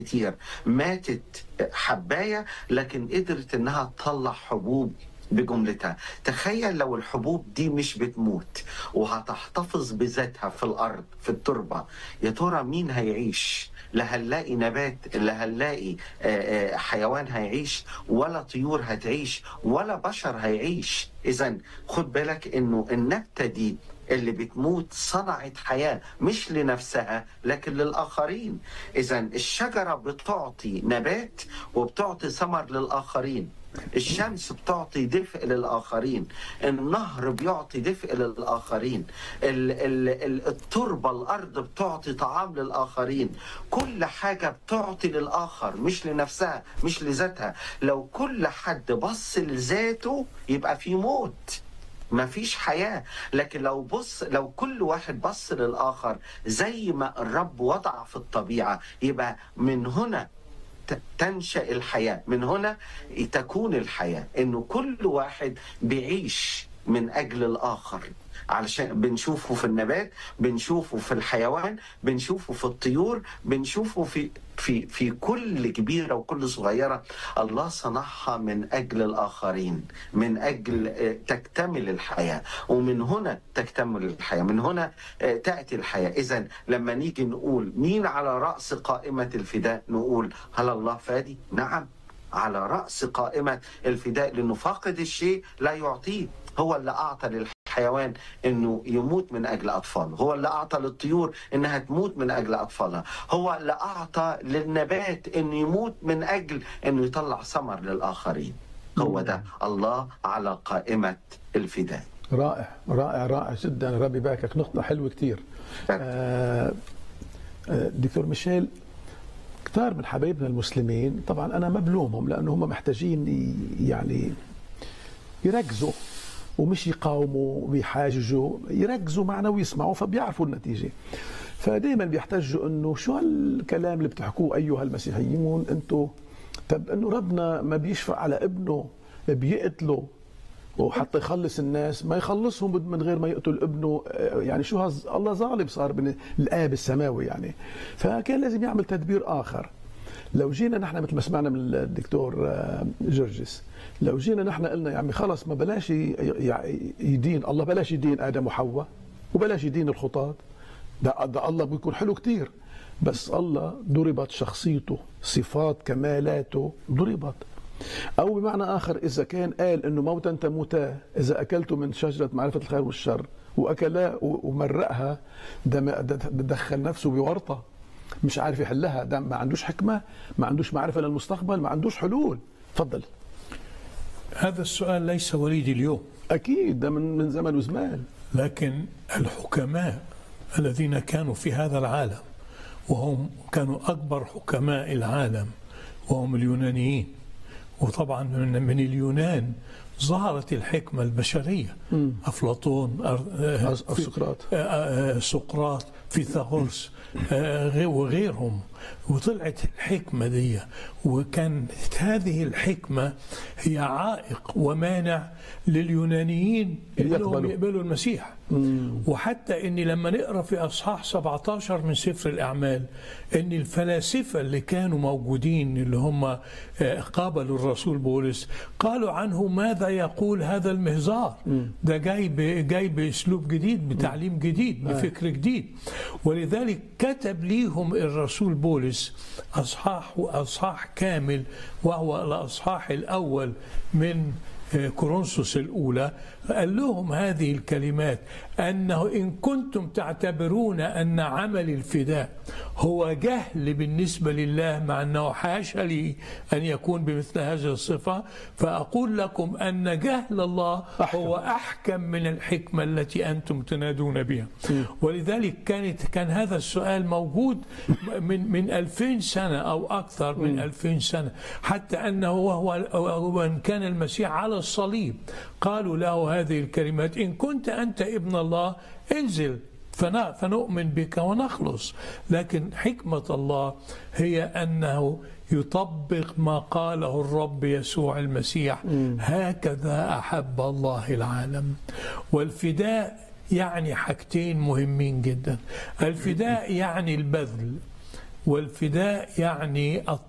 كتير ماتت حباية لكن قدرت انها تطلع حبوب بجملتها تخيل لو الحبوب دي مش بتموت وهتحتفظ بذاتها في الارض في التربه يا ترى مين هيعيش لا هنلاقي نبات لا هنلاقي آه، آه، حيوان هيعيش ولا طيور هتعيش ولا بشر هيعيش اذا خد بالك انه النبته دي اللي بتموت صنعت حياة مش لنفسها لكن للآخرين إذا الشجرة بتعطي نبات وبتعطي ثمر للآخرين الشمس بتعطي دفء للآخرين النهر بيعطي دفء للآخرين ال ال ال التربة الأرض بتعطي طعام للآخرين كل حاجة بتعطي للآخر مش لنفسها مش لذاتها لو كل حد بص لذاته يبقى في موت ما فيش حياة لكن لو بص لو كل واحد بص للآخر زي ما الرب وضع في الطبيعة يبقى من هنا ت- تنشأ الحياة من هنا تكون الحياة إنه كل واحد بيعيش من أجل الآخر علشان بنشوفه في النبات بنشوفه في الحيوان بنشوفه في الطيور بنشوفه في في في كل كبيره وكل صغيره الله صنعها من اجل الاخرين من اجل آه، تكتمل الحياه ومن هنا تكتمل الحياه من هنا آه، تاتي الحياه اذا لما نيجي نقول مين على راس قائمه الفداء نقول هل الله فادي نعم على راس قائمه الفداء لانه فاقد الشيء لا يعطيه هو اللي اعطى للحيوان انه يموت من اجل اطفاله هو اللي اعطى للطيور انها تموت من اجل اطفالها هو اللي اعطى للنبات انه يموت من اجل انه يطلع ثمر للاخرين هو ده الله على قائمه الفداء رائع رائع رائع جدا ربي يباركك نقطة حلوة كتير آه، آه، دكتور ميشيل كثار من حبايبنا المسلمين طبعا أنا ما بلومهم لأنه هم محتاجين ي- يعني يركزوا ومش يقاوموا ويحاججوا يركزوا معنا ويسمعوا فبيعرفوا النتيجة فدائما بيحتجوا انه شو هالكلام اللي بتحكوه ايها المسيحيون انتم طب انه ربنا ما بيشفق على ابنه بيقتله وحتى يخلص الناس ما يخلصهم من غير ما يقتل ابنه آه، يعني شو هز الله ظالم صار من الاب السماوي يعني فكان لازم يعمل تدبير اخر لو جينا نحن مثل ما سمعنا من الدكتور آه، جورجس لو جينا نحن قلنا يا عمي خلص ما بلاش ي- ي- يدين الله بلاش يدين ادم وحواء وبلاش يدين الخطاة ده, ده الله بيكون حلو كتير بس الله ضربت شخصيته صفات كمالاته ضربت أو بمعنى آخر إذا كان قال أنه موتا تموتا إذا أكلتم من شجرة معرفة الخير والشر وأكلها و- ومرقها ده ما- ده ده دخل نفسه بورطة مش عارف يحلها ده ما عندوش حكمة ما عندوش معرفة للمستقبل ما عندوش حلول تفضل هذا السؤال ليس وليد اليوم أكيد ده من من زمن وزمان لكن الحكماء الذين كانوا في هذا العالم وهم كانوا أكبر حكماء العالم وهم اليونانيين وطبعا من, من اليونان ظهرت الحكمة البشرية أفلاطون أر- آه، أس- في- سقراط. آه، آه، سقراط فيثاغورس آه، غي- وغيرهم وطلعت الحكمة دي وكانت هذه الحكمة هي عائق ومانع لليونانيين انهم يقبلوا. يقبلوا المسيح وحتى اني لما نقرا في اصحاح 17 من سفر الاعمال ان الفلاسفه اللي كانوا موجودين اللي هم آه، قابلوا الرسول بولس قالوا عنه ماذا يقول هذا المهزار ده جاي ب- جاي باسلوب جديد بتعليم جديد بفكر جديد ولذلك كتب ليهم الرسول بولس اصحاح واصحاح كامل وهو الاصحاح الاول من كورنثوس الأولى قال لهم هذه الكلمات أنه إن كنتم تعتبرون أن عمل الفداء هو جهل بالنسبة لله مع أنه حاشا لي أن يكون بمثل هذه الصفة فأقول لكم أن جهل الله هو أحكم من الحكمة التي أنتم تنادون بها ولذلك كانت كان هذا السؤال موجود من من 2000 سنة أو أكثر من 2000 سنة حتى أنه وهو وإن كان المسيح على الصليب قالوا له هذه الكلمات إن كنت أنت ابن الله انزل فن- فنؤمن بك ونخلص لكن حكمة الله هي أنه يطبق ما قاله الرب يسوع المسيح هكذا أحب الله العالم والفداء يعني حاجتين مهمين جدا الفداء يعني البذل والفداء يعني